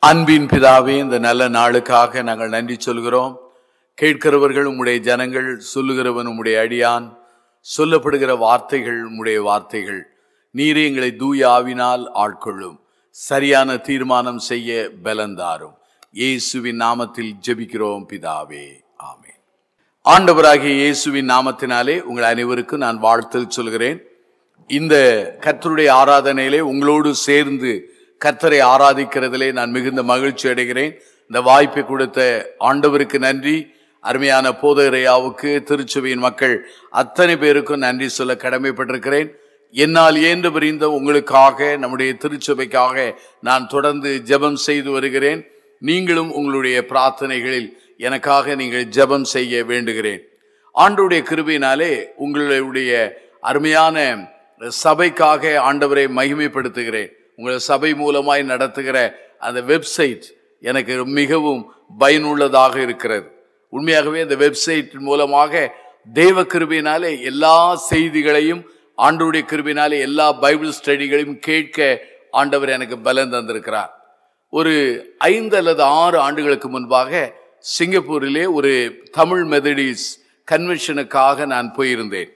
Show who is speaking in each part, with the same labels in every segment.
Speaker 1: அன்பின் பிதாவே இந்த நல்ல நாளுக்காக நாங்கள் நன்றி சொல்கிறோம் கேட்கிறவர்கள் உம்முடைய ஜனங்கள் சொல்லுகிறவன் உம்முடைய அடியான் சொல்லப்படுகிற வார்த்தைகள் உம்முடைய வார்த்தைகள் நீரே எங்களை தூய ஆவினால் ஆட்கொள்ளும் சரியான தீர்மானம் செய்ய பலந்தாரும் இயேசுவின் நாமத்தில் ஜெபிக்கிறோம் பிதாவே ஆமென் ஆண்டவராகிய இயேசுவின் நாமத்தினாலே உங்கள் அனைவருக்கும் நான் வாழ்த்தல் சொல்கிறேன் இந்த கர்த்தருடைய ஆராதனையிலே உங்களோடு சேர்ந்து கர்த்தரை ஆராதிக்கிறதிலே நான் மிகுந்த மகிழ்ச்சி அடைகிறேன் இந்த வாய்ப்பை கொடுத்த ஆண்டவருக்கு நன்றி அருமையான போதகரையாவுக்கு திருச்சபையின் மக்கள் அத்தனை பேருக்கும் நன்றி சொல்ல கடமைப்பட்டிருக்கிறேன் என்னால் இயன்று புரிந்த உங்களுக்காக நம்முடைய திருச்சபைக்காக நான் தொடர்ந்து ஜெபம் செய்து வருகிறேன் நீங்களும் உங்களுடைய பிரார்த்தனைகளில் எனக்காக நீங்கள் ஜெபம் செய்ய வேண்டுகிறேன் ஆண்டுடைய கிருபையினாலே உங்களுடைய அருமையான சபைக்காக ஆண்டவரை மகிமைப்படுத்துகிறேன் உங்கள் சபை மூலமாய் நடத்துகிற அந்த வெப்சைட் எனக்கு மிகவும் பயனுள்ளதாக இருக்கிறது உண்மையாகவே அந்த வெப்சைட் மூலமாக தேவ கிருபையினாலே எல்லா செய்திகளையும் ஆண்டவருடைய கிருபையினாலே எல்லா பைபிள் ஸ்டடிகளையும் கேட்க ஆண்டவர் எனக்கு பலன் தந்திருக்கிறார் ஒரு ஐந்து அல்லது ஆறு ஆண்டுகளுக்கு முன்பாக சிங்கப்பூரிலே ஒரு தமிழ் மெதடிஸ் கன்வென்ஷனுக்காக நான் போயிருந்தேன்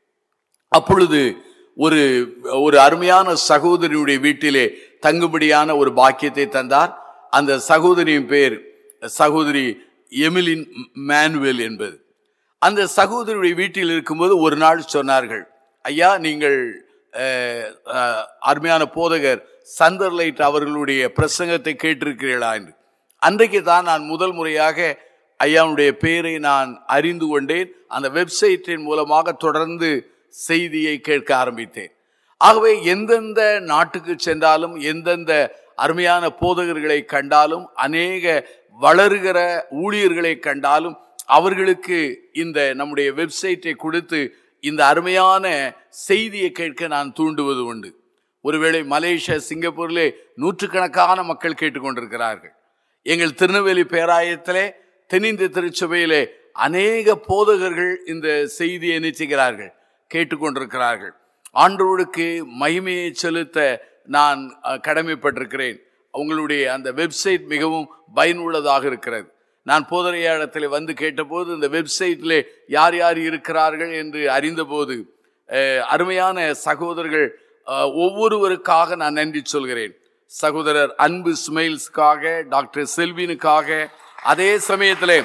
Speaker 1: அப்பொழுது ஒரு ஒரு அருமையான சகோதரியுடைய வீட்டிலே தங்குபடியான ஒரு பாக்கியத்தை தந்தார் அந்த சகோதரியின் பேர் சகோதரி எமிலின் மேனுவேல் என்பது அந்த சகோதரியுடைய வீட்டில் இருக்கும்போது ஒரு நாள் சொன்னார்கள் ஐயா நீங்கள் அஹ், அஹ், அருமையான போதகர் சந்தர்லைட் அவர்களுடைய பிரசங்கத்தை கேட்டிருக்கிறீர்களா என்று அன்றைக்கு தான் நான் முதல் முறையாக ஐயாவுடைய பெயரை நான் அறிந்து கொண்டேன் அந்த வெப்சைட்டின் மூலமாக தொடர்ந்து செய்தியை கேட்க ஆரம்பித்தேன் ஆகவே எந்தெந்த நாட்டுக்கு சென்றாலும் எந்தெந்த அருமையான போதகர்களை கண்டாலும் அநேக வளருகிற ஊழியர்களை கண்டாலும் அவர்களுக்கு இந்த நம்முடைய வெப்சைட்டை கொடுத்து இந்த அருமையான செய்தியை கேட்க நான் தூண்டுவது உண்டு ஒருவேளை மலேசியா சிங்கப்பூரிலே நூற்றுக்கணக்கான மக்கள் கேட்டுக்கொண்டிருக்கிறார்கள் எங்கள் திருநெல்வேலி பேராயத்திலே தென்னிந்திய திருச்சபையிலே அநேக போதகர்கள் இந்த செய்தியை நிச்சயிக்கிறார்கள் கேட்டுக்கொண்டிருக்கிறார்கள் ஆண்டவருக்கு மகிமையை செலுத்த நான் அஹ், கடமைப்பட்டிருக்கிறேன் உங்களுடைய அந்த வெப்சைட் மிகவும் பயனுள்ளதாக இருக்கிறது நான் போதரையாடத்தில் வந்து கேட்டபோது இந்த வெப்சைட்டில் யார் யார் இருக்கிறார்கள் என்று அறிந்தபோது அஹ், அருமையான சகோதரர்கள் அஹ், ஒவ்வொருவருக்காக நான் நன்றி சொல்கிறேன் சகோதரர் அன்பு ஸ்மைல்ஸ்க்காக டாக்டர் செல்வினுக்காக அதே சமயத்திலே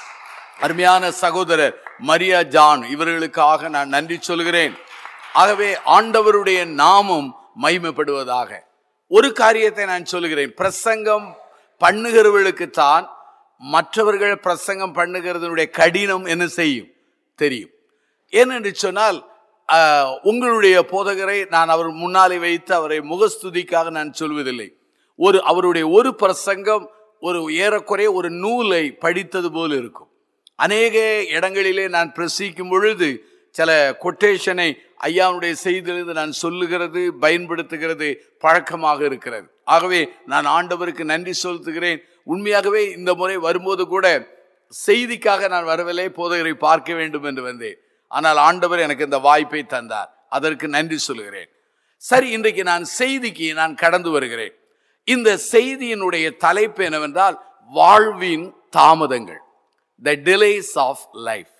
Speaker 1: அருமையான சகோதரர் மரியா ஜான் இவர்களுக்காக நான் நன்றி சொல்கிறேன் ஆகவே ஆண்டவருடைய நாமம் மகிமைப்படுவதாக ஒரு காரியத்தை நான் சொல்கிறேன் பிரசங்கம் பண்ணுகிறவர்களுக்குத்தான் மற்றவர்கள் பிரசங்கம் பண்ணுகிறதனுடைய கடினம் என்ன செய்யும் தெரியும் ஏனென்று சொன்னால் ஆஹ், உங்களுடைய போதகரை நான் அவர் முன்னாலே வைத்து அவரை முகஸ்துதிக்காக நான் சொல்வதில்லை ஒரு அவருடைய ஒரு பிரசங்கம் ஒரு ஏறக்குறைய ஒரு நூலை படித்தது போல் இருக்கும் அநேக இடங்களிலே நான் பிரசிக்கும் பொழுது சில கொட்டேஷனை ஐயாவுடைய செய்திலிருந்து நான் சொல்லுகிறது பயன்படுத்துகிறது பழக்கமாக இருக்கிறது ஆகவே நான் ஆண்டவருக்கு நன்றி செலுத்துகிறேன் உண்மையாகவே இந்த முறை வரும்போது கூட செய்திக்காக நான் வரவில்லை போதகரை பார்க்க வேண்டும் என்று வந்தேன் ஆனால் ஆண்டவர் எனக்கு இந்த வாய்ப்பை தந்தார் அதற்கு நன்றி சொல்கிறேன் சரி இன்றைக்கு நான் செய்திக்கு நான் கடந்து வருகிறேன் இந்த செய்தியினுடைய தலைப்பு என்னவென்றால் வாழ்வின் தாமதங்கள் த டிலேஸ் ஆஃப் லைஃப்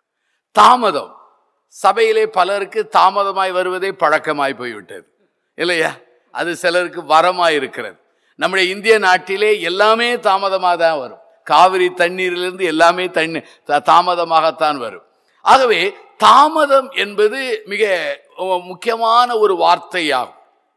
Speaker 1: தாமதம் சபையிலே பலருக்கு தாமதமாய் வருவதே பழக்கமாய் போய்விட்டது இல்லையா அது சிலருக்கு வரமாய் இருக்கிறது நம்முடைய இந்திய நாட்டிலே எல்லாமே தாமதமாக தான் வரும் காவிரி தண்ணீரிலிருந்து எல்லாமே தண்ணி த- தாமதமாகத்தான் வரும் ஆகவே தாமதம் என்பது மிக அஹ், முக்கியமான ஒரு வார்த்தையாகும்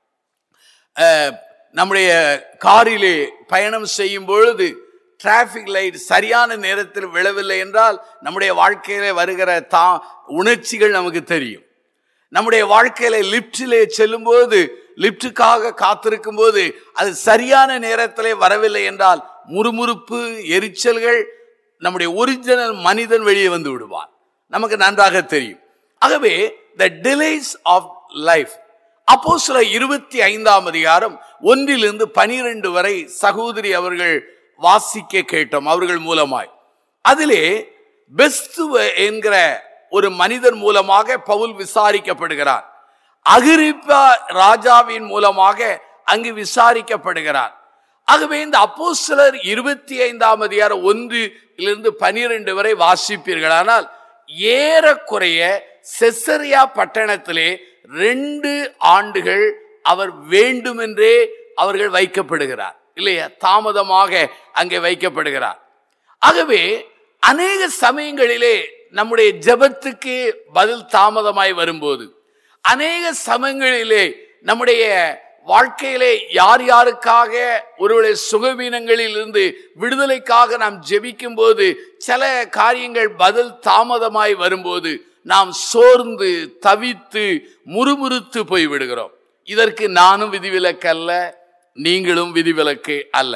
Speaker 1: அஹ், நம்முடைய காரிலே பயணம் செய்யும் பொழுது டிராஃபிக் லைட் சரியான நேரத்தில் விழவில்லை என்றால் நம்முடைய வாழ்க்கையில வருகிற தா உணர்ச்சிகள் நமக்கு தெரியும் நம்முடைய வாழ்க்கையில லிப்டிலே செல்லும்போது லிப்டுக்காக காத்திருக்கும் போது அது சரியான நேரத்திலே வரவில்லை என்றால் முறுமுறுப்பு எரிச்சல்கள் நம்முடைய ஒரிஜினல் மனிதன் வெளியே வந்து விடுவான் நமக்கு நன்றாக தெரியும் ஆகவே த டிலேஸ் ஆஃப் லைஃப் அப்போ சில இருபத்தி ஐந்தாம் அதிகாரம் ஒன்றிலிருந்து பனிரெண்டு வரை சகோதரி அவர்கள் வாசிக்க கேட்டோம் அவர்கள் மூலமாய் அதிலே பெஸ்துவ என்கிற ஒரு மனிதன் மூலமாக பவுல் விசாரிக்கப்படுகிறார் அகிரிப்பா ராஜாவின் மூலமாக அங்கு விசாரிக்கப்படுகிறார் ஆகவே இந்த அப்போஸ்தலர் இருபத்தி ஐந்தாம் அதிகாரம் ஒன்றிலிருந்து பனிரெண்டு வரை வாசிப்பீர்களானால் ஏறக்குறைய செசரியா பட்டணத்திலே ரெண்டு ஆண்டுகள் அவர் வேண்டுமென்றே அவர்கள் வைக்கப்படுகிறார் இல்லையா தாமதமாக அங்கே வைக்கப்படுகிறார் ஆகவே அநேக சமயங்களிலே நம்முடைய ஜெபத்துக்கு பதில் தாமதமாய் வரும்போது அநேக சமயங்களிலே நம்முடைய வாழ்க்கையிலே யார் யாருக்காக ஒருவேளை சுகவீனங்களில் இருந்து விடுதலைக்காக நாம் ஜெபிக்கும் போது சில காரியங்கள் பதில் தாமதமாய் வரும்போது நாம் சோர்ந்து தவித்து முறுமுறுத்து போய் விடுகிறோம் இதற்கு நானும் விதிவிலக்கு அல்ல நீங்களும் விதிவிலக்கு அல்ல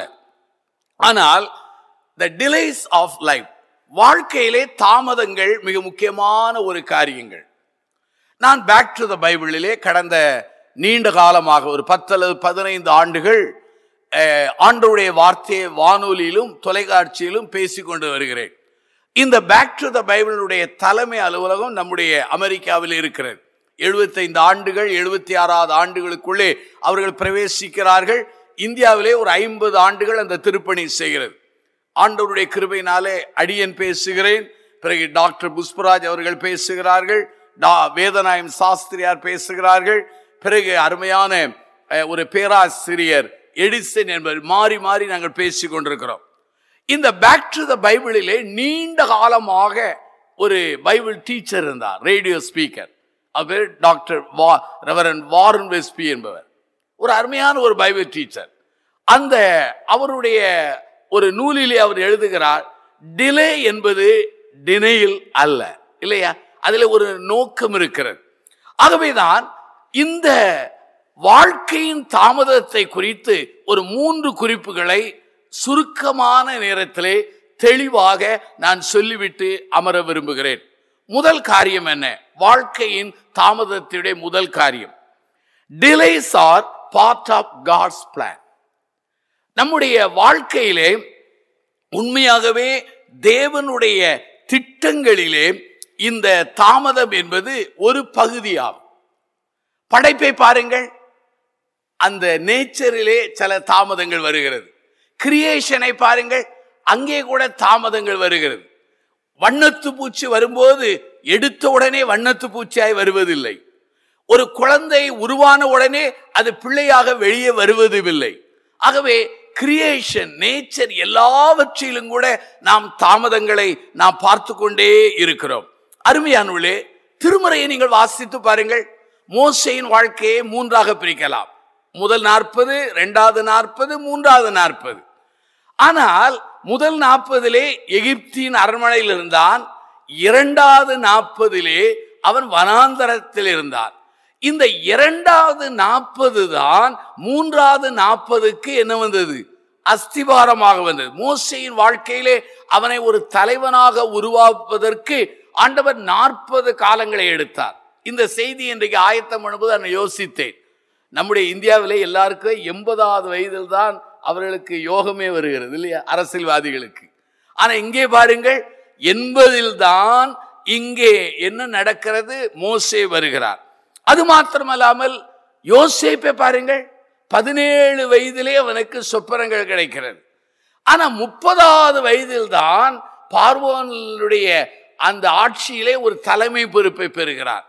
Speaker 1: ஆனால் த டிலேஸ் ஆஃப் லைஃப் வாழ்க்கையிலே தாமதங்கள் மிக முக்கியமான ஒரு காரியங்கள் நான் பேக் டு த பைபிளிலே கடந்த நீண்ட காலமாக ஒரு பத்து அல்லது பதினைந்து ஆண்டுகள் அஹ், ஆண்டவருடைய வார்த்தையை வானொலியிலும் தொலைக்காட்சியிலும் பேசிக்கொண்டு வருகிறேன் இந்த பேக் டு த பைபிளுடைய தலைமை அலுவலகம் நம்முடைய அமெரிக்காவில் இருக்கிறது எழுபத்தைந்து ஆண்டுகள் எழுபத்தி ஆறாவது ஆண்டுகளுக்குள்ளே அவர்கள் பிரவேசிக்கிறார்கள் இந்தியாவிலே ஒரு ஐம்பது ஆண்டுகள் அந்த திருப்பணி செய்கிறது ஆண்டவருடைய கிருபையினாலே அடியன் பேசுகிறேன் பிறகு டாக்டர் புஷ்பராஜ் அவர்கள் பேசுகிறார்கள் டா வேதநாயம் சாஸ்திரியார் பேசுகிறார்கள் பிறகு அருமையான அஹ், ஒரு பேராசிரியர் எடிசன் என்பவர் மாறி மாறி நாங்கள் பேசிக் கொண்டிருக்கிறோம் இந்த பேக் டு த பைபிளிலே நீண்ட காலமாக ஒரு பைபிள் டீச்சர் இருந்தார் ரேடியோ ஸ்பீக்கர் அவர் டாக்டர் வா ரெவரன் வாரன் வெஸ்பி என்பவர் ஒரு அருமையான ஒரு பைபிள் டீச்சர் அந்த அவருடைய ஒரு நூலிலே அவர் எழுதுகிறார் டிலே என்பது டினையில் அல்ல இல்லையா அதில் ஒரு நோக்கம் இருக்கிறது ஆகவேதான் இந்த வாழ்க்கையின் தாமதத்தை குறித்து ஒரு மூன்று குறிப்புகளை சுருக்கமான நேரத்திலே தெளிவாக நான் சொல்லிவிட்டு அமர விரும்புகிறேன் முதல் காரியம் என்ன வாழ்க்கையின் தாமதத்துடைய முதல் காரியம் delays are part of God's plan நம்முடைய வாழ்க்கையிலே உண்மையாகவே தேவனுடைய திட்டங்களிலே இந்த தாமதம் என்பது ஒரு பகுதியாகும் படைப்பை பாருங்கள் அந்த நேச்சரிலே சில தாமதங்கள் வருகிறது கிரியேஷனை பாருங்கள் அங்கே கூட தாமதங்கள் வருகிறது வண்ணத்து பூச்சி வரும்போது எடுத்த உடனே வண்ணத்து பூச்சியாய் வருவதில்லை ஒரு குழந்தை உருவான உடனே அது பிள்ளையாக வெளியே வருவதுமில்லை ஆகவே கிரியேஷன் நேச்சர் எல்லாவற்றிலும் கூட நாம் தாமதங்களை நாம் பார்த்து கொண்டே இருக்கிறோம் அருமையானவர்களே திருமறையை நீங்கள் வாசித்து பாருங்கள் மோசையின் வாழ்க்கையை மூன்றாக பிரிக்கலாம் முதல் நாற்பது இரண்டாவது நாற்பது மூன்றாவது நாற்பது ஆனால் முதல் நாற்பதிலே எகிப்தின் அரண்மனையில் இருந்தான் இரண்டாவது நாற்பதிலே அவன் வனாந்தரத்தில் இருந்தான் இந்த இரண்டாவது நாற்பது தான் மூன்றாவது நாற்பதுக்கு என்ன வந்தது அஸ்திபாரமாக வந்தது மோசையின் வாழ்க்கையிலே அவனை ஒரு தலைவனாக உருவாக்குவதற்கு ஆண்டவர் நாற்பது காலங்களை எடுத்தார் இந்த செய்தி இன்றைக்கு ஆயத்தம் பண்ணும்போது நான் யோசித்தேன் நம்முடைய இந்தியாவிலே எல்லாருக்கும் எண்பதாவது வயதில் தான் அவர்களுக்கு யோகமே வருகிறது இல்லையா அரசியல்வாதிகளுக்கு ஆனா இங்கே பாருங்கள் எண்பதில் தான் இங்கே என்ன நடக்கிறது மோசே வருகிறார் அது மாத்திரமல்லாமல் யோசேப்பை பாருங்கள் பதினேழு வயதிலே அவனுக்கு சொப்பனங்கள் கிடைக்கிறது ஆனா முப்பதாவது வயதில் தான் பார்வோனுடைய அந்த ஆட்சியிலே ஒரு தலைமை பொறுப்பை பெறுகிறார்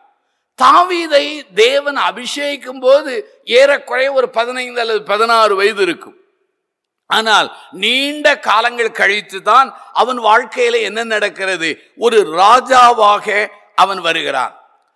Speaker 1: தாவீதை தேவன் அபிஷேகிக்கும் போது ஏறக்குறைய ஒரு பதினைந்து அல்லது பதினாறு வயது இருக்கும் ஆனால் நீண்ட காலங்கள் கழித்து தான் அவன் வாழ்க்கையில என்ன நடக்கிறது ஒரு ராஜாவாக அவன் வருகிறான்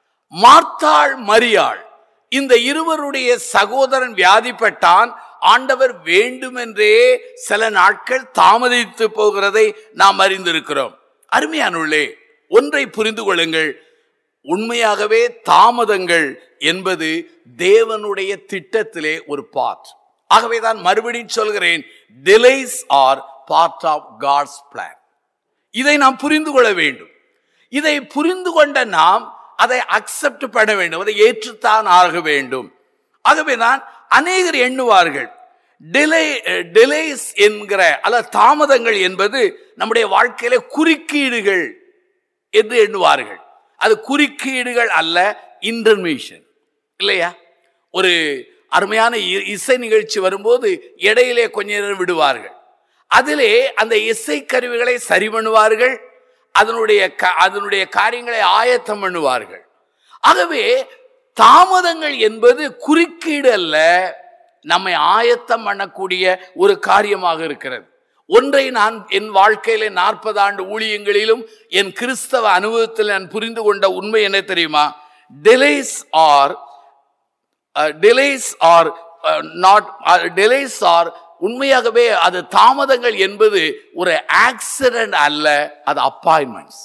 Speaker 1: மார்த்தாள் மரியாள் இந்த இருவருடைய சகோதரன் வியாதிப்பட்டான் ஆண்டவர் வேண்டுமென்றே சில நாட்கள் தாமதித்து போகிறதை நாம் அறிந்திருக்கிறோம் அருமையானுள்ளே ஒன்றை புரிந்து கொள்ளுங்கள் உண்மையாகவே தாமதங்கள் என்பது தேவனுடைய திட்டத்திலே ஒரு பார்ட் ஆகவே தான் மறுபடியும் சொல்கிறேன் delays are part of God's plan இதை நாம் புரிந்து கொள்ள வேண்டும் இதை புரிந்து கொண்ட நாம் அதை அக்செப்ட் பண்ண வேண்டும் அதை ஏற்றுத்தான் ஆக வேண்டும் ஆகவே தான் அநேகர் எண்ணுவார்கள் டிலே டிலேஸ் என்கிற அல்ல தாமதங்கள் என்பது நம்முடைய வாழ்க்கையில குறுக்கீடுகள் என்று எண்ணுவார்கள் அது குறுக்கீடுகள் அல்ல இன்டர்மீஷன் இல்லையா ஒரு அருமையான இ- இசை நிகழ்ச்சி வரும்போது இடையிலே கொஞ்ச நேரம் விடுவார்கள் அதிலே அந்த இசை கருவிகளை சரி பண்ணுவார்கள் அதனுடைய க- அதனுடைய காரியங்களை ஆயத்தம் பண்ணுவார்கள் ஆகவே தாமதங்கள் என்பது குறுக்கீடு அல்ல நம்மை ஆயத்தம் பண்ணக்கூடிய ஒரு காரியமாக இருக்கிறது ஒன்றை நான் என் வாழ்க்கையில நாற்பது ஆண்டு ஊழியங்களிலும் என் கிறிஸ்தவ அனுபவத்தில் நான் புரிந்து கொண்ட உண்மை என்ன தெரியுமா delays are delays are not delays are உண்மையாகவே அது தாமதங்கள் என்பது ஒரு ஆக்சிடென்ட் அல்ல அது அப்பாயின்மெண்ட்ஸ்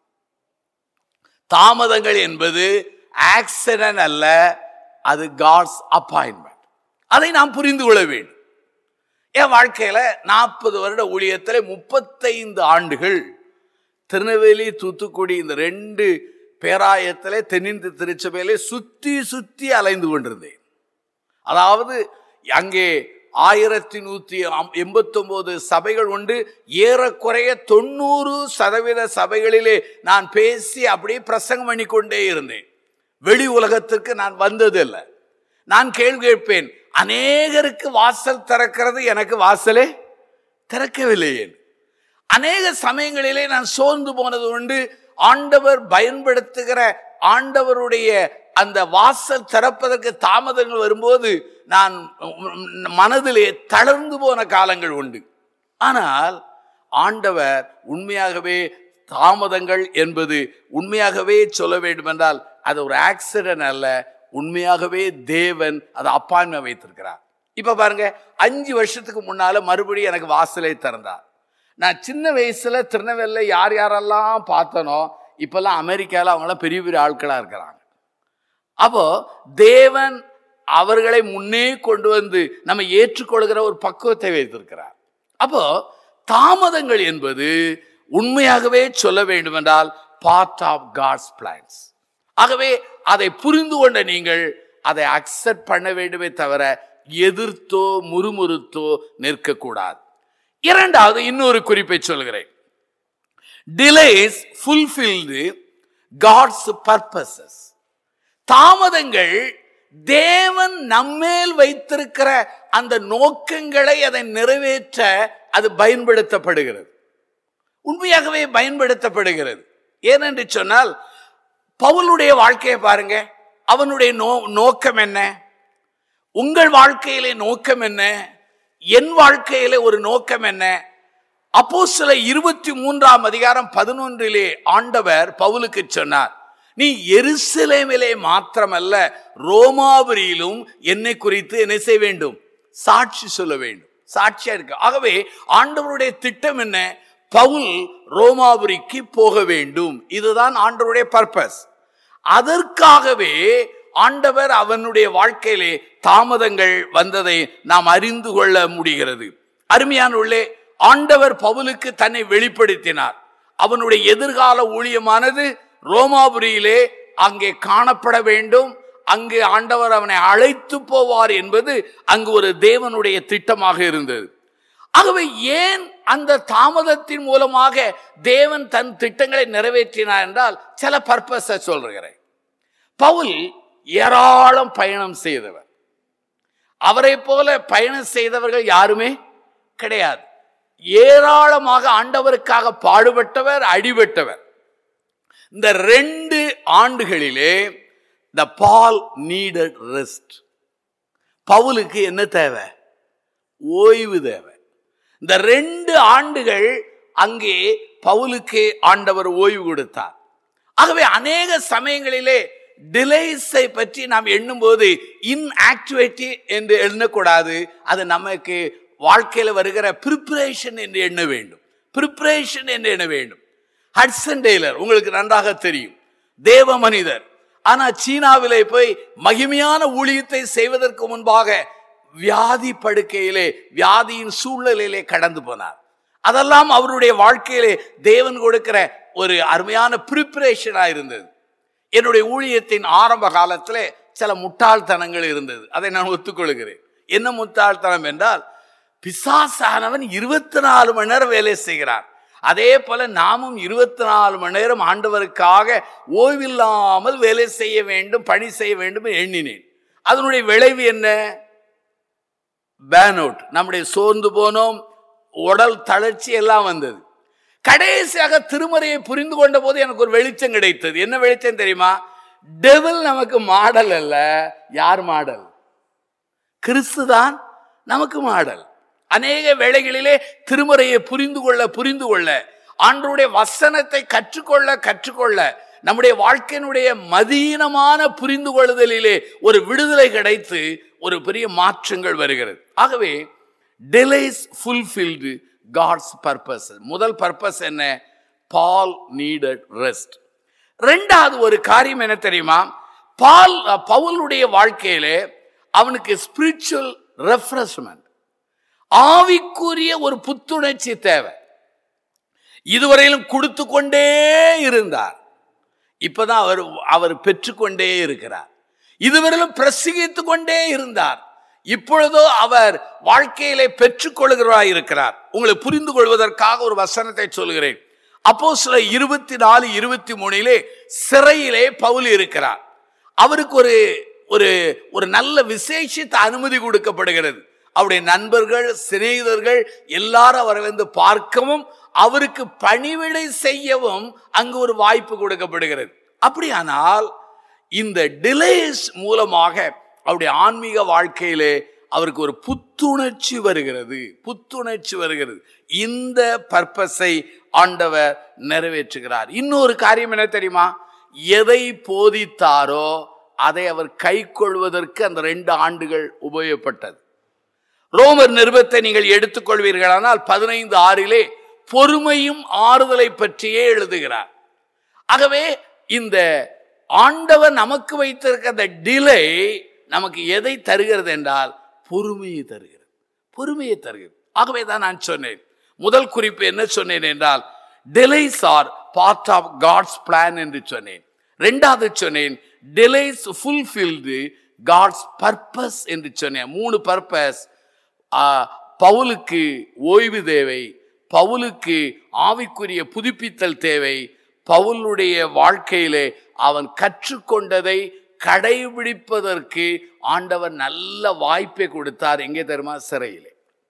Speaker 1: தாமதங்கள் என்பது ஆக்சிடென்ட் அல்ல அது காட்ஸ் அப்பாயின்மெண்ட் அதை நாம் புரிந்து கொள்ள வேண்டும் என் வாழ்க்கையில நாற்பது வருட ஊழியத்தில் முப்பத்தைந்து ஆண்டுகள் திருநெல்வேலி தூத்துக்குடி இந்த ரெண்டு பேராயத்திலே தென்னிந்திய திருச்சபையிலே சுத்தி சுத்தி அலைந்து கொண்டிருந்தேன் அதாவது அங்கே ஆயிரத்தி நூத்தி எண்பத்தி ஒன்பது சபைகள் உண்டு ஏறக்குறைய தொண்ணூறு சதவீத சபைகளிலே நான் பேசி அப்படியே பிரசங்கம் பண்ணி கொண்டே இருந்தேன் வெளி உலகத்திற்கு நான் வந்ததில்லை நான் கேள்வி கேட்பேன் அநேகருக்கு வாசல் திறக்கிறது எனக்கு வாசலே திறக்கவில்லை ஏன் அநேக சமயங்களிலே நான் சோர்ந்து போனது உண்டு ஆண்டவர் பயன்படுத்துகிற ஆண்டவருடைய அந்த வாசல் திறப்பதற்கு தாமதங்கள் வரும்போது நான் மனதிலே தளர்ந்து போன காலங்கள் உண்டு ஆனால் ஆண்டவர் உண்மையாகவே தாமதங்கள் என்பது உண்மையாகவே சொல்ல வேண்டும் என்றால் அது ஒரு ஆக்சிடென்ட் அல்ல உண்மையாகவே தேவன் அதை அப்பாயின்மெண்ட் வைத்திருக்கிறார் இப்ப பாருங்க அஞ்சு வருஷத்துக்கு முன்னால மறுபடியும் எனக்கு வாசலை திறந்தார் நான் சின்ன வயசுல திருநெல்வேலியில யார் யாரெல்லாம் பார்த்தனோ இப்பெல்லாம் அமெரிக்கால அவங்களாம் பெரிய பெரிய ஆட்களா இருக்கிறாங்க அப்போ தேவன் அவர்களை முன்னே கொண்டு வந்து நம்ம ஏற்றுக்கொள்கிற ஒரு பக்குவத்தை வைத்திருக்கிறார் அப்போ தாமதங்கள் என்பது உண்மையாகவே சொல்ல வேண்டும் என்றால் பார்ட் ஆஃப் காட்ஸ் பிளான்ஸ் ஆகவே அதை புரிந்து கொண்ட நீங்கள் அதை அக்செப்ட் பண்ண வேண்டுமே தவிர எதிர்த்தோ முறுமுறுத்தோ நிற்கக்கூடாது இரண்டாவது இன்னொரு குறிப்பை சொல்கிறேன் டிலேஸ் ஃபுல்ஃபில்டு காட்ஸ் பர்பசஸ் தாமதங்கள் தேவன் நம்மேல் வைத்திருக்கிற அந்த நோக்கங்களை அதை நிறைவேற்ற அது பயன்படுத்தப்படுகிறது உண்மையாகவே பயன்படுத்தப்படுகிறது ஏனென்று சொன்னால் பவுலுடைய வாழ்க்கையை பாருங்க அவனுடைய நோ நோக்கம் என்ன உங்கள் வாழ்க்கையிலே நோக்கம் என்ன என் வாழ்க்கையிலே ஒரு நோக்கம் என்ன அப்போ சில இருபத்தி மூன்றாம் அதிகாரம் பதினொன்றிலே ஆண்டவர் பவுலுக்கு சொன்னார் நீ எருசலேமிலே மாத்திரமல்ல ரோமாபுரியிலும் என்னை குறித்து என்ன செய்ய வேண்டும் சாட்சி சொல்ல வேண்டும் சாட்சியா இருக்கு ஆகவே ஆண்டவருடைய திட்டம் என்ன பவுல் ரோமாபுரிக்கு போக வேண்டும் இதுதான் ஆண்டவருடைய பர்பஸ் அதற்காகவே ஆண்டவர் அவனுடைய வாழ்க்கையிலே தாமதங்கள் வந்ததை நாம் அறிந்து கொள்ள முடிகிறது அருமையான உள்ளே ஆண்டவர் பவுலுக்கு தன்னை வெளிப்படுத்தினார் அவனுடைய எதிர்கால ஊழியமானது ரோமாபுரியிலே அங்கே காணப்பட வேண்டும் அங்கு ஆண்டவர் அவனை அழைத்து போவார் என்பது அங்கு ஒரு தேவனுடைய திட்டமாக இருந்தது ஆகவே ஏன் அந்த தாமதத்தின் மூலமாக தேவன் தன் திட்டங்களை நிறைவேற்றினார் என்றால் சில பர்பஸை சொல்கிறேன் பவுல் ஏராளம் பயணம் செய்தவர் அவரை போல பயணம் செய்தவர்கள் யாருமே கிடையாது ஏராளமாக ஆண்டவருக்காக பாடுபட்டவர் அடிபட்டவர் இந்த ரெண்டு ஆண்டுகளிலே த பால் நீடட் ரெஸ்ட் பவுலுக்கு என்ன தேவை ஓய்வு தேவை இந்த ரெண்டு ஆண்டுகள் அங்கே பவுலுக்கு ஆண்டவர் ஓய்வு கொடுத்தார் ஆகவே அநேக சமயங்களிலே டிலேஸை பற்றி நாம் எண்ணும்போது இன்ஆக்டிவிட்டி என்று எண்ணக்கூடாது அது நமக்கு வாழ்க்கையில் வருகிற ப்ரிப்பரேஷன் என்று எண்ண வேண்டும் ப்ரிப்பரேஷன் என்று எண்ண வேண்டும் ஹட்சன் டெய்லர் உங்களுக்கு நன்றாக தெரியும் தேவ மனிதர் ஆனா சீனாவிலே போய் மகிமையான ஊழியத்தை செய்வதற்கு முன்பாக வியாதி படுக்கையிலே வியாதியின் சூழ்நிலையிலே கடந்து போனார் அதெல்லாம் அவருடைய வாழ்க்கையிலே தேவன் கொடுக்கிற ஒரு அருமையான ப்ரிப்பரேஷனா இருந்தது என்னுடைய ஊழியத்தின் ஆரம்ப காலத்தில் சில முட்டாள்தனங்கள் இருந்தது அதை நான் ஒத்துக்கொள்கிறேன் என்ன முட்டாள்தனம் என்றால் பிசாசானவன் இருபத்தி நாலு மணி நேரம் வேலை செய்கிறான் அதே போல நாமும் இருபத்தி நாலு மணி நேரம் ஆண்டவருக்காக ஓய்வில்லாமல் வேலை செய்ய வேண்டும் பணி செய்ய வேண்டும் எண்ணினேன் அதனுடைய விளைவு என்ன பேன் அவுட் நம்முடைய சோர்ந்து போனோம் உடல் தளர்ச்சி எல்லாம் வந்தது கடைசியாக திருமறையை புரிந்து கொண்ட போது எனக்கு ஒரு வெளிச்சம் கிடைத்தது என்ன வெளிச்சம் தெரியுமா டெவில் நமக்கு மாடல் அல்ல யார் மாடல் கிறிஸ்து தான் நமக்கு மாடல் அநேக வேளைகளிலே திருமறையை புரிந்து கொள்ள புரிந்து கொள்ள ஆண்டருடைய வசனத்தை கற்றுக்கொள்ள கற்றுக்கொள்ள நம்முடைய வாழ்க்கையினுடைய மதீனமான புரிந்து கொள்ளுதலிலே ஒரு விடுதலை கிடைத்து ஒரு பெரிய மாற்றங்கள் வருகிறது ஆகவே டிலேஸ் ஃபுல்ஃபில்டு காட்ஸ் பர்பஸ் முதல் பர்பஸ் என்ன பால் நீடட் ரெஸ்ட் ரெண்டாவது ஒரு காரியம் என்ன தெரியுமா பால் பவுலுடைய வாழ்க்கையிலே அவனுக்கு ஸ்பிரிச்சுவல் ரெஃப்ரெஷ்மெண்ட் ஆவிக்குரிய ஒரு புத்துணர்ச்சி தேவை இதுவரையிலும் கொடுத்து கொண்டே இருந்தார் இப்பதான் அவர் அவர் பெற்றுக்கொண்டே இருக்கிறார் இதுவரையிலும் பிரசங்கித்து கொண்டே இருந்தார் இப்பொழுதோ அவர் வாழ்க்கையிலே பெற்றுக்கொள்கிறவராய் இருக்கிறார் உங்களை புரிந்து கொள்வதற்காக ஒரு வசனத்தை சொல்கிறேன் அப்போ சில இருபத்தி நாலு இருபத்தி மூணிலே சிறையிலே பவுல் இருக்கிறார் அவருக்கு ஒரு ஒரு ஒரு நல்ல விசேஷித்த அனுமதி கொடுக்கப்படுகிறது அவருடைய நண்பர்கள் சிநேகிதர்கள் எல்லாரும் அவரை வந்து பார்க்கவும் அவருக்கு பணிவிடை செய்யவும் அங்கு ஒரு வாய்ப்பு கொடுக்கப்படுகிறது அப்படியானால் இந்த டிலேஸ் மூலமாக அவருடைய ஆன்மீக வாழ்க்கையிலே அவருக்கு ஒரு புத்துணர்ச்சி வருகிறது புத்துணர்ச்சி வருகிறது இந்த பர்பஸை ஆண்டவர் நிறைவேற்றுகிறார் இன்னொரு காரியம் என்ன தெரியுமா எதை போதித்தாரோ அதை அவர் கை கொள்வதற்கு அந்த ரெண்டு ஆண்டுகள் உபயோகப்பட்டது ரோமர் நிருபத்தை நீங்கள் எடுத்துக்கொள்வீர்களானால் பதினைந்து ஆறிலே பொறுமையும் ஆறுதலை பற்றியே எழுதுகிறார் ஆகவே இந்த ஆண்டவர் நமக்கு வைத்திருக்க அந்த டிலே நமக்கு எதை தருகிறது என்றால் பொறுமையை தருகிறது பொறுமையை தருகிறது ஆகவே தான் நான் சொன்னேன் முதல் குறிப்பு என்ன சொன்னேன் என்றால் delays are part of God's plan என்று சொன்னேன் ரெண்டாவது சொன்னேன் டிலேஸ் ஃபுல்ஃபில்டு காட்ஸ் பர்பஸ் என்று சொன்னேன் மூணு பர்பஸ் பவுலுக்கு ஓய்வு தேவை பவுலுக்கு ஆவிக்குரிய புதுப்பித்தல் தேவை பவுலுடைய வாழ்க்கையிலே அவன் கற்றுக்கொண்டதை கடைபிடிப்பதற்கு ஆண்டவர் நல்ல வாய்ப்பை கொடுத்தார் எங்கே தெரியுமா சிறையிலே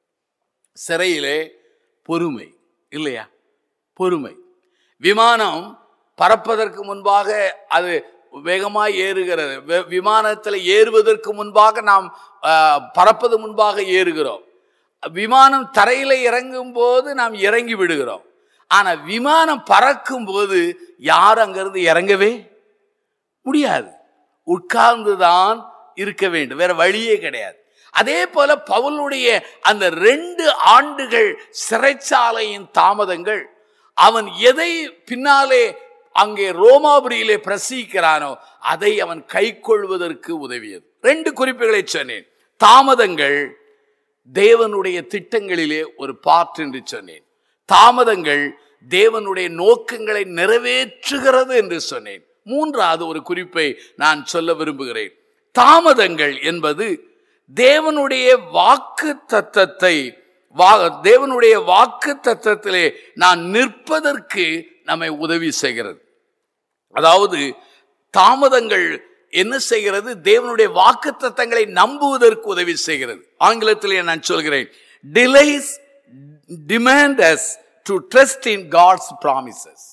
Speaker 1: சிறையிலே பொறுமை இல்லையா பொறுமை விமானம் பறப்பதற்கு முன்பாக அது வேகமாக ஏறுகிறது விமானத்தில் ஏறுவதற்கு முன்பாக நாம் பறப்பது முன்பாக ஏறுகிறோம் விமானம் தரையில் இறங்கும் போது நாம் இறங்கி விடுகிறோம் ஆனால் விமானம் பறக்கும் போது யாரும் அங்கிருந்து இறங்கவே முடியாது உட்கார்ந்து தான் இருக்க வேண்டும் வேற வழியே கிடையாது அதே போல பவுலுடைய அந்த ரெண்டு ஆண்டுகள் சிறைச்சாலையின் தாமதங்கள் அவன் எதை பின்னாலே அங்கே ரோமாபுரியிலே பிரசிக்கிறானோ அதை அவன் கை கொள்வதற்கு உதவியது ரெண்டு குறிப்புகளை சொன்னேன் தாமதங்கள் தேவனுடைய திட்டங்களிலே ஒரு பார்ட் என்று சொன்னேன் தாமதங்கள் தேவனுடைய நோக்கங்களை நிறைவேற்றுகிறது என்று சொன்னேன் மூன்றாவது ஒரு குறிப்பை நான் சொல்ல விரும்புகிறேன் தாமதங்கள் என்பது தேவனுடைய வாக்கு தத்தத்தை தேவனுடைய வாக்கு தத்தத்திலே நான் நிற்பதற்கு நம்மை உதவி செய்கிறது அதாவது தாமதங்கள் என்ன செய்கிறது தேவனுடைய வாக்கு தத்தங்களை நம்புவதற்கு உதவி செய்கிறது ஆங்கிலத்திலே நான் சொல்கிறேன் delays demand us to trust in God's promises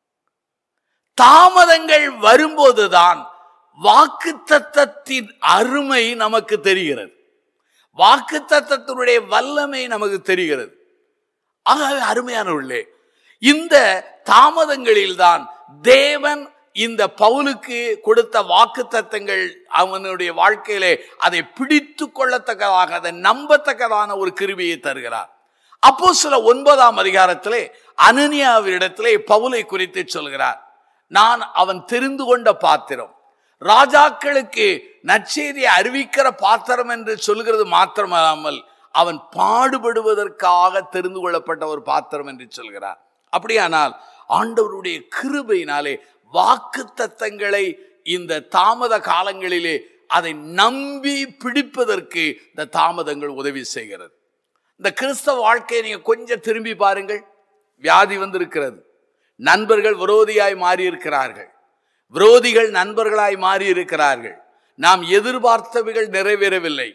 Speaker 1: தாமதங்கள் வரும்போதுதான் வாக்கு தத்தத்தின் அருமை நமக்கு தெரிகிறது வாக்கு தத்தத்தினுடைய வல்லமை நமக்கு தெரிகிறது ஆகவே அருமையானவர்களே இந்த தாமதங்களில் தான் தேவன் இந்த பவுலுக்கு கொடுத்த வாக்கு தத்தங்கள் அவனுடைய வாழ்க்கையிலே அதை பிடித்து கொள்ளத்தக்கதாக அதை நம்பத்தக்கதான ஒரு கிருபியை தருகிறார் அப்போ சில ஒன்பதாம் அதிகாரத்திலே அனனியாவிடத்திலே பவுலை குறித்து சொல்கிறார் நான் அவன் தெரிந்து கொண்ட பாத்திரம் ராஜாக்களுக்கு நற்செய்தியை அறிவிக்கிற பாத்திரம் என்று சொல்கிறது மாத்திரமல்லாமல் அவன் பாடுபடுவதற்காக தெரிந்து கொள்ளப்பட்ட ஒரு பாத்திரம் என்று சொல்கிறார் அப்படியானால் ஆண்டவருடைய கிருபையினாலே வாக்கு தத்தங்களை இந்த தாமத காலங்களிலே அதை நம்பி பிடிப்பதற்கு இந்த தாமதங்கள் உதவி செய்கிறது இந்த கிறிஸ்தவ வாழ்க்கையை நீங்க கொஞ்சம் திரும்பி பாருங்கள் வியாதி வந்திருக்கிறது நண்பர்கள் விரோதியாய் மாறி இருக்கிறார்கள் விரோதிகள் நண்பர்களாய் மாறி இருக்கிறார்கள் நாம் எதிர்பார்த்தவைகள் நிறைவேறவில்லை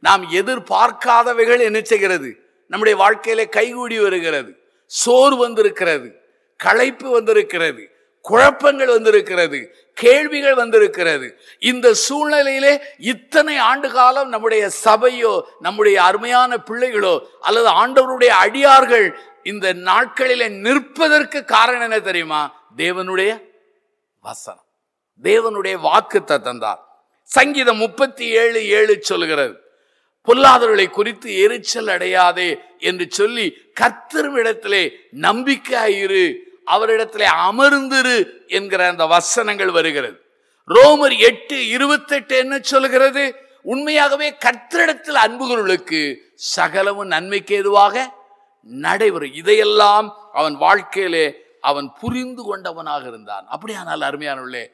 Speaker 1: நாம் எதிர்பார்க்காதவைகள் என்ன செய்கிறது நம்முடைய வாழ்க்கையில கைகூடி வருகிறது சோறு வந்திருக்கிறது களைப்பு வந்திருக்கிறது குழப்பங்கள் வந்திருக்கிறது கேள்விகள் வந்திருக்கிறது இந்த சூழ்நிலையிலே இத்தனை ஆண்டு காலம் நம்முடைய சபையோ நம்முடைய அருமையான பிள்ளைகளோ அல்லது ஆண்டவருடைய அடியார்கள் இந்த நாட்களிலே நிற்பதற்கு காரணம் என்ன தெரியுமா தேவனுடைய வசனம் தேவனுடைய வாக்கு தந்தந்தார் சங்கீதம் முப்பத்தி ஏழு ஏழு சொல்கிறது பொல்லாதவர்களை குறித்து எரிச்சல் அடையாதே என்று சொல்லி கர்த்தரிடத்திலே நம்பிக்கையாயிரு அவரிடத்திலே அமர்ந்திரு என்கிற அந்த வசனங்கள் வருகிறது ரோமர் எட்டு இருபத்தெட்டு என்ன சொல்கிறது உண்மையாகவே கர்த்தரிடத்தில் அன்புகளுக்கு சகலமும் நன்மைக்கு எதுவாக நடைபெறும் இதையெல்லாம் அவன் வாழ்க்கையிலே அவன் புரிந்து கொண்டவனாக இருந்தான் அப்படியானால் அருமையானவர்களே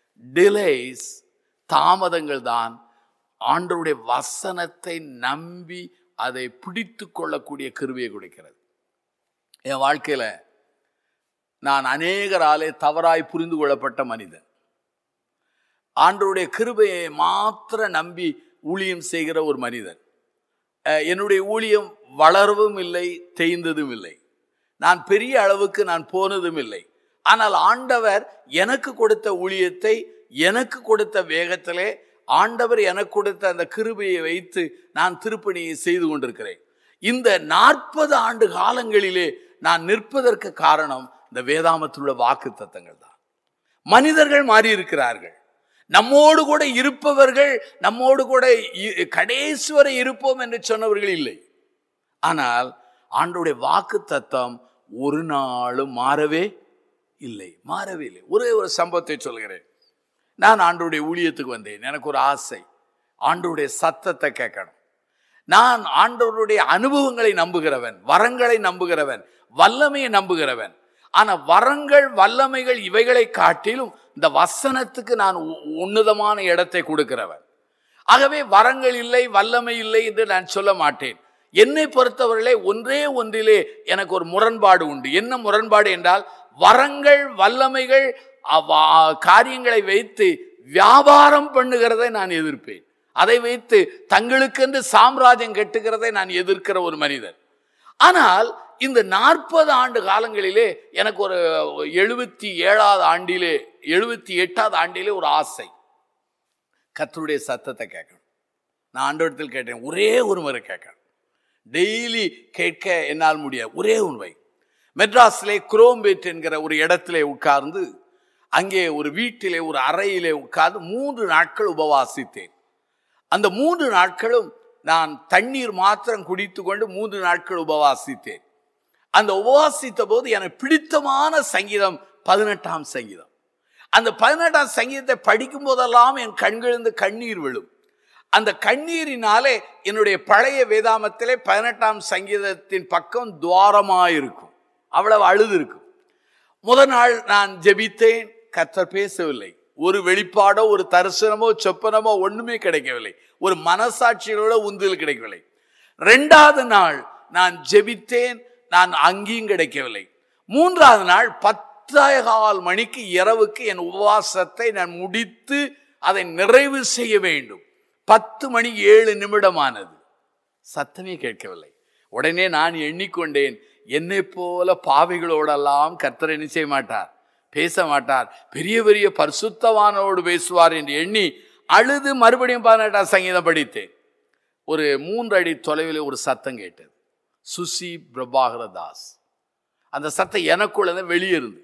Speaker 1: டிலேஸ் தாமதங்கள் தான் ஆண்டவருடைய வசனத்தை நம்பி அதை பிடித்து கொள்ளக்கூடிய கிருவியை கொடுக்கிறது என் வாழ்க்கையில நான் அநேகராலே தவறாய் புரிந்து கொள்ளப்பட்ட மனிதன் ஆண்டவருடைய கிருபையை மாத்திர நம்பி ஊழியம் செய்கிற ஒரு மனிதன் அஹ் என்னுடைய ஊழியம் வளரவும் இல்லை தேய்ந்ததும் இல்லை நான் பெரிய அளவுக்கு நான் போனதும் இல்லை ஆனால் ஆண்டவர் எனக்கு கொடுத்த ஊழியத்தை எனக்கு கொடுத்த வேகத்திலே ஆண்டவர் எனக்கு கொடுத்த அந்த கிருபையை வைத்து நான் திருப்பணியை செய்து கொண்டிருக்கிறேன் இந்த நாற்பது ஆண்டு காலங்களிலே நான் நிற்பதற்கு காரணம் இந்த வேதாமத்தில் உள்ள வாக்கு தத்தங்கள் தான் மனிதர்கள் மாறி இருக்கிறார்கள் நம்மோடு கூட இருப்பவர்கள் நம்மோடு கூட இ- கடைசி வரை இருப்போம் என்று சொன்னவர்கள் இல்லை ஆனால் ஆண்டோடைய வாக்கு தத்தம் ஒரு நாளும் மாறவே இல்லை மாறவே இல்லை ஒரே ஒரு சம்பவத்தை சொல்கிறேன் நான் ஆண்டோடைய ஊழியத்துக்கு வந்தேன் எனக்கு ஒரு ஆசை ஆண்டோடைய சத்தத்தை கேட்கணும் நான் ஆண்டவருடைய அனுபவங்களை நம்புகிறவன் வரங்களை நம்புகிறவன் வல்லமையை நம்புகிறவன் ஆனா வரங்கள் வல்லமைகள் இவைகளை காட்டிலும் இந்த வசனத்துக்கு நான் உ- உன்னதமான இடத்தை கொடுக்கிறவன் ஆகவே வரங்கள் இல்லை வல்லமை இல்லை என்று நான் சொல்ல மாட்டேன் என்னை பொறுத்தவர்களே ஒன்றே ஒன்றிலே எனக்கு ஒரு முரண்பாடு உண்டு என்ன முரண்பாடு என்றால் வரங்கள் வல்லமைகள் அவ- காரியங்களை வைத்து வியாபாரம் பண்ணுகிறதை நான் எதிர்ப்பேன் அதை வைத்து தங்களுக்கென்று சாம்ராஜ்யம் கட்டுகிறதை நான் எதிர்க்கிற ஒரு மனிதன் ஆனால் இந்த நாற்பது ஆண்டு காலங்களிலே எனக்கு ஒரு எழுபத்தி ஏழாவது ஆண்டிலே எழுபத்தி எட்டாவது ஆண்டிலே ஒரு ஆசை கர்த்தருடைய சத்தத்தை கேட்கணும் நான் ஆண்டவரத்தில் கேட்டேன் ஒரே ஒரு முறை கேட்கணும் டெய்லி கேட்க என்னால் முடியாது ஒரே உண்மை மெட்ராஸிலே குரோம்பேட் என்கிற ஒரு இடத்திலே உட்கார்ந்து அங்கே ஒரு வீட்டிலே ஒரு அறையிலே உட்கார்ந்து மூன்று நாட்கள் உபவாசித்தேன் அந்த மூன்று நாட்களும் நான் தண்ணீர் மாத்திரம் குடித்து கொண்டு மூன்று நாட்கள் உபவாசித்தேன் அந்த உபவாசித்த போது எனக்கு பிடித்தமான சங்கீதம் பதினெட்டாம் சங்கீதம் அந்த பதினெட்டாம் சங்கீதத்தை படிக்கும் போதெல்லாம் என் கண்களிலிருந்து கண்ணீர் விழும் அந்த கண்ணீரினாலே என்னுடைய பழைய வேதாமத்திலே பதினெட்டாம் சங்கீதத்தின் பக்கம் துவாரமாயிருக்கும் அவ்வளவு அழுது இருக்கும் முதல் நாள் நான் ஜெபித்தேன் கர்த்தர் பேசவில்லை ஒரு வெளிப்பாடோ ஒரு தரிசனமோ சொப்பனமோ ஒண்ணுமே கிடைக்கவில்லை ஒரு மனசாட்சியோட உந்துதல் கிடைக்கவில்லை ரெண்டாவது நாள் நான் ஜெபித்தேன் நான் அங்கேயும் கிடைக்கவில்லை மூன்றாவது நாள் பத்தாயிரம் மணிக்கு இரவுக்கு என் உபவாசத்தை நான் முடித்து அதை நிறைவு செய்ய வேண்டும் பத்து மணி ஏழு நிமிடமானது சத்தமே கேட்கவில்லை உடனே நான் எண்ணிக்கொண்டேன் என்னை போல பாவிகளோடெல்லாம் கர்த்தர் என்ன செய்ய மாட்டார் பேச மாட்டார் பெரிய பெரிய பரிசுத்தவானோடு பேசுவார் என்று எண்ணி அழுது மறுபடியும் பதினெட்டாம் சங்கீதம் படித்தேன் ஒரு மூன்று அடி தொலைவில் ஒரு சத்தம் கேட்டது சுசி பிரபாகர தாஸ் அந்த சத்தம் எனக்குள்ள வெளியே இருந்து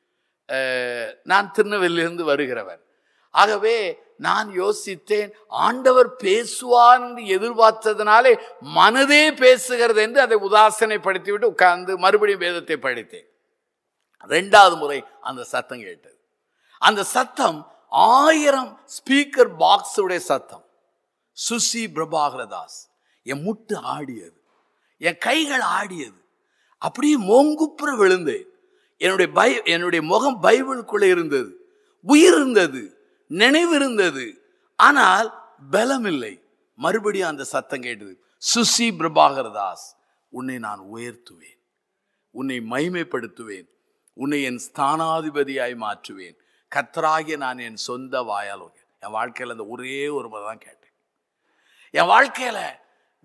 Speaker 1: அஹ், நான் திருநெல்வேலியிலிருந்து வருகிறவன் ஆகவே நான் யோசித்தேன் ஆண்டவர் பேசுவார் என்று எதிர்பார்த்ததுனாலே மனதே பேசுகிறது என்று அதை உதாசனைப்படுத்திவிட்டு உட்கார்ந்து மறுபடியும் வேதத்தை படித்தேன் ரெண்டாவது முறை அந்த சத்தம் கேட்டது அந்த சத்தம் ஆயிரம் ஸ்பீக்கர் பாக்ஸுடைய சத்தம் சுசி பிரபாகரதாஸ் என் முட்டு ஆடியது என் கைகள் ஆடியது அப்படியே மோங்குப்புற விழுந்தேன் என்னுடைய பை என்னுடைய முகம் பைபிளுக்குள்ளே இருந்தது உயிர் இருந்தது நினைவு இருந்தது ஆனால் பலம் இல்லை மறுபடியும் அந்த சத்தம் கேட்டது சுசி பிரபாகரதாஸ் உன்னை நான் உயர்த்துவேன் உன்னை மைமைப்படுத்துவேன் உன்னை என் ஸ்தானாதிபதியாய் மாற்றுவேன் கத்தராகிய நான் என் சொந்த வாயால் உயர். என் வாழ்க்கையில் அந்த ஒரே ஒரு முறை தான் கேட்டேன் என் வாழ்க்கையில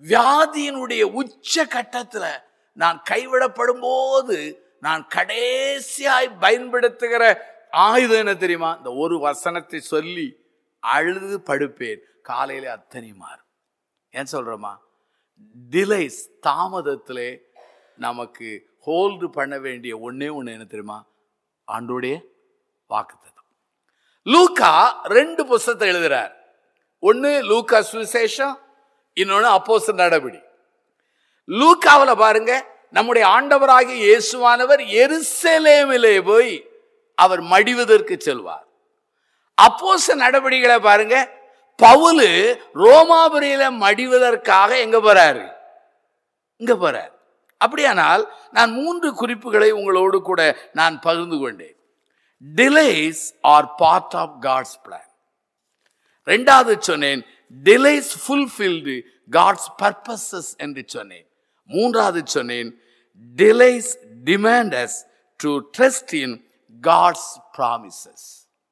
Speaker 1: வியாதியினுடைய உச்ச கட்டத்துல நான் கைவிடப்படும் போது நான் கடைசியாய் பயன்படுத்துகிற ஆயுதம் என்ன தெரியுமா இந்த ஒரு வசனத்தை சொல்லி அழுது படுப்பேன் காலையில அத்தனை மாறும் ஏன் சொல்றோமா டிலைஸ் தாமதத்திலே நமக்கு ஹோல்டு பண்ண வேண்டிய ஒண்ணே ஒண்ணு என்ன தெரியுமா ஆண்டோடைய வாக்குத்தத்தம் லூக்கா ரெண்டு புஸ்தகத்தை எழுதுறார் ஒன்னு லூக்கா சுவிசேஷம் இன்னொன்னு அப்போஸ் நடபடி லூக்காவில் பாருங்க நம்முடைய ஆண்டவராகிய இயேசுவானவர் எருசலேமிலே போய் அவர் மடிவதற்கு செல்வார் அப்போஸ் நடவடிக்கைகளை பாருங்க பவுலு ரோமாபுரியில மடிவதற்காக எங்க போறாரு இங்க போறார் அப்படியானால் நான் மூன்று குறிப்புகளை உங்களோடு கூட நான் பகிர்ந்து கொண்டேன் delays are part of God's plan ரெண்டாவது சொன்னேன் டிலேஸ் ஃபுல்ஃபில்டு காட்ஸ் பர்பசஸ் என்று சொன்னேன் மூன்றாவது சொன்னேன் delays demands to trust in God's promises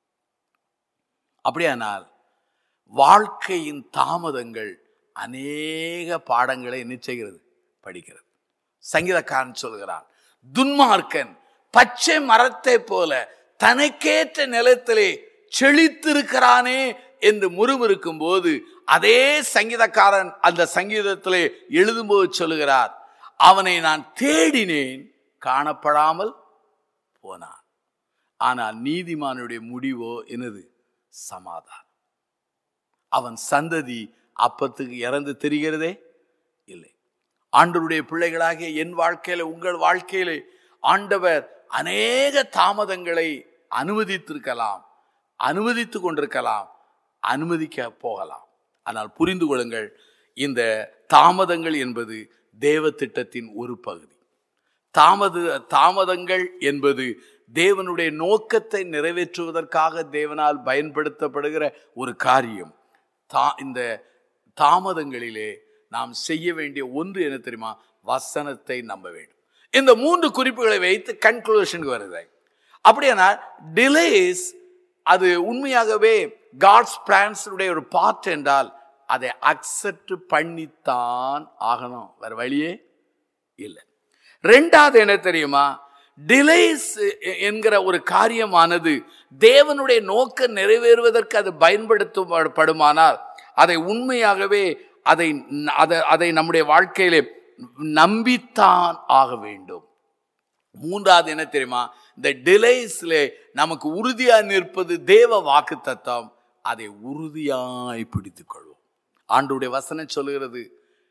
Speaker 1: அப்படியானால் வாழ்க்கையின் தாமதங்கள் அநேக பாடங்களை என்ன செய்கிறது படிக்கிறது சங்கீதக்காரன் சொல்கிறான் துன்மார்க்கன் பச்சை மரத்தை போல தனக்கேற்ற நிலத்திலே செழித்திருக்கிறானே என்று முறுமுறுக்கும் போது அதே சங்கீதக்காரன் அந்த சங்கீதத்திலே எழுதும்போது சொல்லுகிறார் அவனை நான் தேடினேன் காணப்படாமல் போனான் ஆனால் நீதிமானுடைய முடிவோ என்னது சமாதானம் அவன் சந்ததி அப்பத்துக்கு இறந்து தெரிகிறதே இல்லை ஆண்டவருடைய பிள்ளைகளாகிய என் வாழ்க்கையில உங்கள் வாழ்க்கையில ஆண்டவர் அநேக தாமதங்களை அனுமதித்திருக்கலாம் அனுமதித்து கொண்டிருக்கலாம் அனுமதிக்க போகலாம் ஆனால் புரிந்து கொள்ளுங்கள் இந்த தாமதங்கள் என்பது தேவ திட்டத்தின் ஒரு பகுதி தாமத தாமதங்கள் என்பது தேவனுடைய நோக்கத்தை நிறைவேற்றுவதற்காக தேவனால் பயன்படுத்தப்படுகிற ஒரு காரியம் தா இந்த தாமதங்களிலே நாம் செய்ய வேண்டிய ஒன்று என்ன தெரியுமா வசனத்தை நம்ப வேண்டும் இந்த மூன்று குறிப்புகளை வைத்து கன்க்ளூஷனுக்கு வருது அப்படியானால் டிலேஸ் அது உண்மையாகவே காட்ஸ் பிளான்ஸுடைய ஒரு பார்ட் என்றால் அதை அக்செப்ட் பண்ணித்தான் ஆகணும் வேற வழியே இல்லை ரெண்டாவது என்ன தெரியுமா டிலேஸ் என்கிற ஒரு காரியமானது தேவனுடைய நோக்கம் நிறைவேறுவதற்கு அது பயன்படுத்தப்படுமானால் அதை உண்மையாகவே அதை அதை அதை நம்முடைய வாழ்க்கையிலே நம்பித்தான் ஆக வேண்டும் மூன்றாவது என்ன தெரியுமா இந்த டிலேஸ்ல நமக்கு உறுதியா நிற்பது தேவ வாக்கு தத்தம் அதை உறுதியாய் பிடித்துக் கொள்வோம் ஆண்டுடைய வசனம் சொல்லுகிறது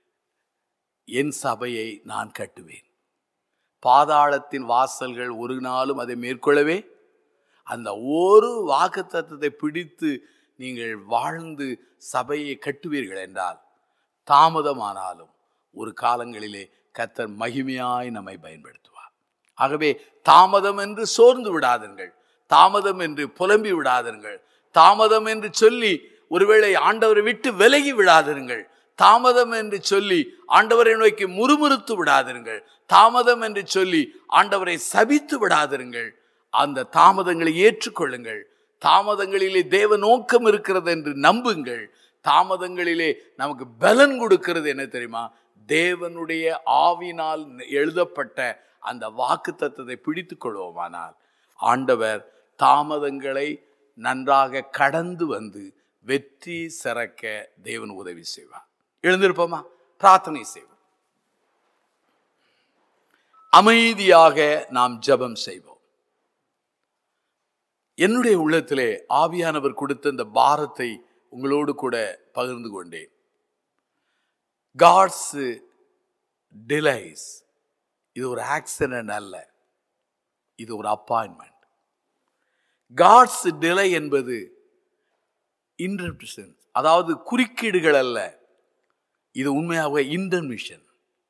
Speaker 1: என் சபையை நான் கட்டுவேன் பாதாளத்தின் வாசல்கள் ஒரு நாளும் அதை மேற்கொள்ளவே அந்த ஒரு வாக்கு தத்துவத்தை பிடித்து நீங்கள் வாழ்ந்து சபையை கட்டுவீர்கள் என்றால் தாமதமானாலும் ஒரு காலங்களிலே கத்தர் மகிமையாய் நம்மை பயன்படுத்துவார் ஆகவே தாமதம் என்று சோர்ந்து விடாதீர்கள் தாமதம் என்று புலம்பி விடாதீர்கள் தாமதம் என்று சொல்லி ஒருவேளை ஆண்டவரை விட்டு விலகி விடாதீர்கள் தாமதம் என்று சொல்லி ஆண்டவரை நோக்கி முறுமுறுத்து விடாதிருங்கள் தாமதம் என்று சொல்லி ஆண்டவரை சபித்து விடாதிருங்கள் அந்த தாமதங்களை ஏற்றுக்கொள்ளுங்கள் தாமதங்களிலே தேவ நோக்கம் இருக்கிறது என்று நம்புங்கள் தாமதங்களிலே நமக்கு பலன் கொடுக்கிறது என்ன தெரியுமா தேவனுடைய ஆவினால் எழுதப்பட்ட அந்த வாக்கு தத்துவத்தை பிடித்து கொள்வோமானால் ஆண்டவர் தாமதங்களை நன்றாக கடந்து வந்து வெற்றி சிறக்க தேவன் உதவி செய்வார் எழுந்திருப்போமா பிரார்த்தனை செய்வோம் அமைதியாக நாம் ஜெபம் செய்வோம் என்னுடைய உள்ளத்திலே ஆவியானவர் கொடுத்த இந்த பாரத்தை உங்களோடு கூட பகிர்ந்து கொண்டேன் காட்ஸ் டிலைஸ் இது ஒரு ஆக்சிடென்ட் அல்ல இது ஒரு அப்பாயின்மெண்ட் காட்ஸ் டிலை என்பது இன்டர்பிஷன் அதாவது குறுக்கீடுகள் அல்ல இது உண்மையாக இன்டர்மிஷன்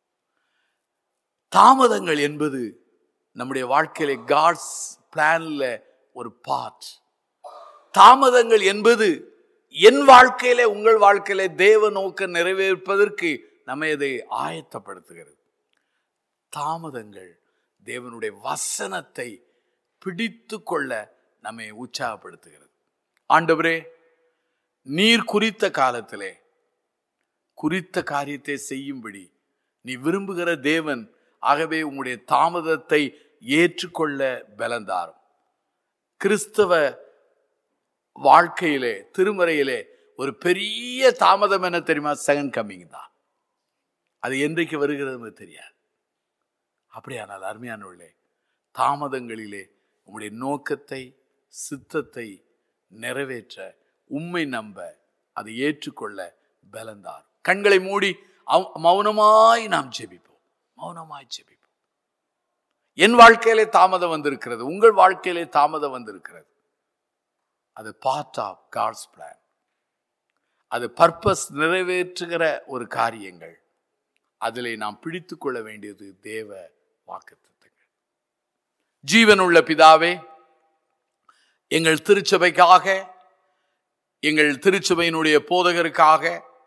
Speaker 1: தாமதங்கள் என்பது நம்முடைய வாழ்க்கையில காட்ஸ் பிளான்ல ஒரு பார்ட் தாமதங்கள் என்பது என் வாழ்க்கையில உங்கள் வாழ்க்கையில தேவ நோக்கம் நிறைவேற்பதற்கு நம்மை அதை ஆயத்தப்படுத்துகிறது தாமதங்கள் தேவனுடைய வசனத்தை பிடித்து கொள்ள நம்மை உற்சாகப்படுத்துகிறது ஆண்டவரே நீர் குறித்த காலத்திலே குறித்த காரியத்தை செய்யும்படி நீ விரும்புகிற தேவன் ஆகவே உம்முடைய தாமதத்தை ஏற்றுக்கொள்ள பலந்தாரும் கிறிஸ்தவ வாழ்க்கையிலே திருமறையிலே ஒரு பெரிய தாமதம் என்ன தெரியுமா செகண்ட் கம்மிங் தான் அது என்றைக்கு வருகிறது தெரியாது அப்படியானால் அருமையானவர்களே தாமதங்களிலே உம்முடைய நோக்கத்தை சித்தத்தை நிறைவேற்ற உண்மை நம்ப அதை ஏற்றுக்கொள்ள பலந்தார் கண்களை மூடி அவ்- மௌனமாய் நாம் ஜெபிப்போம் மௌனமாய் ஜெபிப்போம் என் வாழ்க்கையிலே தாமதம் வந்திருக்கிறது உங்கள் வாழ்க்கையிலே தாமதம் வந்திருக்கிறது அது பார்ட் ஆஃப் காட்ஸ் பிளான் அது பர்பஸ் நிறைவேற்றுகிற ஒரு காரியங்கள் அதிலே நாம் பிடித்து கொள்ள வேண்டியது தேவ வாக்குத்தத்தங்கள் ஜீவனுள்ள பிதாவே எங்கள் திருச்சபைக்காக எங்கள் திருச்சபையினுடைய போதகருக்காக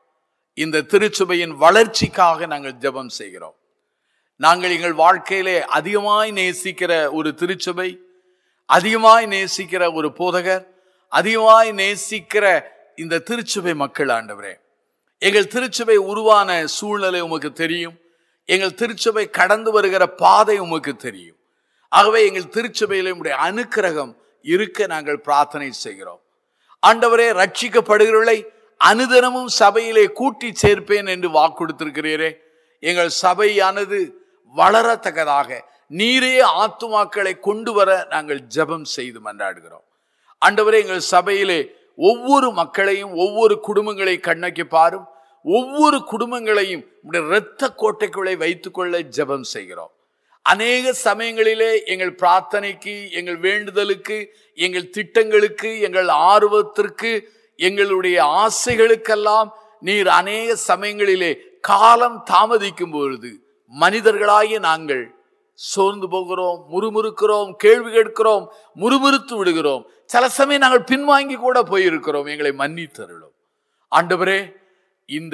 Speaker 1: இந்த திருச்சபையின் வளர்ச்சிக்காக நாங்கள் ஜெபம் செய்கிறோம் நாங்கள் எங்கள் வாழ்க்கையிலே அதிகமாய் நேசிக்கிற ஒரு திருச்சபை அதிகமாய் நேசிக்கிற ஒரு போதகர் அதிகமாய் நேசிக்கிற இந்த திருச்சபை மக்கள் ஆண்டவரே எங்கள் திருச்சபை உருவான சூழ்நிலை உமக்கு தெரியும் எங்கள் திருச்சபை கடந்து வருகிற பாதை உமக்கு தெரியும் ஆகவே எங்கள் திருச்சபையில உடைய அனுக்கிரகம் இருக்க நாங்கள் பிரார்த்தனை செய்கிறோம் ஆண்டவரே ரட்சிக்கப்படுகிறவர்களை அனுதினமும் சபையிலே கூட்டி சேர்ப்பேன் என்று வாக்கு கொடுத்திருக்கிறீரே எங்கள் சபையானது வளரத்தக்கதாக நீரே ஆத்துமாக்களை கொண்டு வர நாங்கள் ஜெபம் செய்து மன்றாடுகிறோம் ஆண்டவரே எங்கள் சபையிலே ஒவ்வொரு மக்களையும் ஒவ்வொரு குடும்பங்களை கண்ணக்கி பாரும் ஒவ்வொரு குடும்பங்களையும் உடைய இரத்த கோட்டைக்குள்ளே வைத்துக்கொள்ள ஜெபம் செய்கிறோம் அநேக சமயங்களிலே எங்கள் பிரார்த்தனைக்கு எங்கள் வேண்டுதலுக்கு எங்கள் திட்டங்களுக்கு எங்கள் ஆர்வத்திற்கு எங்களுடைய ஆசைகளுக்கெல்லாம் நீர் அநேக சமயங்களிலே காலம் தாமதிக்கும் பொழுது மனிதர்களாகிய நாங்கள் சோர்ந்து போகிறோம் முறுமுறுக்கிறோம் கேள்வி கேட்கிறோம் முறுமுறுத்து விடுகிறோம் சில சமயம் நாங்கள் பின்வாங்கி கூட போயிருக்கிறோம் எங்களை மன்னித்தருளும் ஆண்டவரே இந்த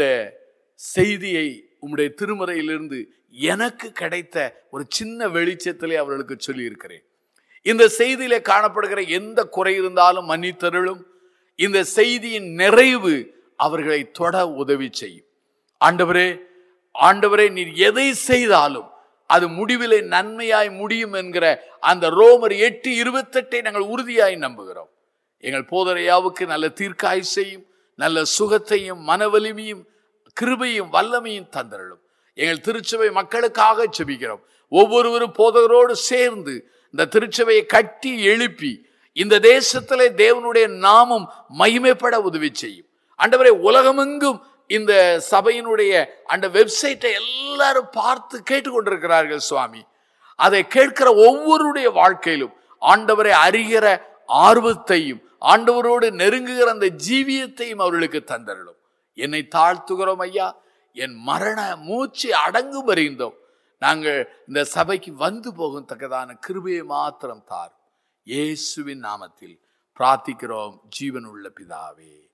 Speaker 1: செய்தியை உம்முடைய திருமறையிலிருந்து எனக்கு கிடைத்த ஒரு சின்ன வெளிச்சத்திலே அவர்களுக்கு சொல்லியிருக்கிறேன் இந்த செய்தியிலே காணப்படுகிற எந்த குறை இருந்தாலும் மன்னித்தருளும் இந்த செய்தியின் நிறைவு அவர்களை தொட உதவி செய்யும் ஆண்டவரே ஆண்டவரே நீர் எதை செய்தாலும் அது முடிவிலே நன்மையாய் முடியும் என்கிற அந்த ரோமர் எட்டு இருபத்தெட்டை நாங்கள் உறுதியாய் நம்புகிறோம் எங்கள் போதரையாவுக்கு நல்ல தீர்க்காய் செய்யும் நல்ல சுகத்தையும் மனவலிமையும் கிருபையும் வல்லமையும் தந்தருளும் எங்கள் திருச்சபை மக்களுக்காக செபிக்கிறோம் ஒவ்வொருவரும் போதகரோடு சேர்ந்து இந்த திருச்சபையை கட்டி எழுப்பி இந்த தேசத்திலே தேவனுடைய நாமம் மகிமைப்பட உதவி செய்யும் ஆண்டவரே உலகமெங்கும் இந்த சபையினுடைய அந்த வெப்சைட்டை எல்லாரும் பார்த்து கேட்டுக்கொண்டிருக்கிறார்கள் சுவாமி அதை கேட்கிற ஒவ்வொருடைய வாழ்க்கையிலும் ஆண்டவரை அறிகிற ஆர்வத்தையும் ஆண்டவரோடு நெருங்குகிற அந்த ஜீவியத்தையும் அவர்களுக்கு தந்தருளும் என்னை தாழ்த்துகிறோம் ஐயா என் மரண மூச்சு அடங்கும் அறிந்தோம் நாங்கள் இந்த சபைக்கு வந்து போகும் தக்கதான கிருபையை மாத்திரம் தார் இயேசுவின் நாமத்தில் பிரார்த்திக்கிறோம் ஜீவனுள்ள பிதாவே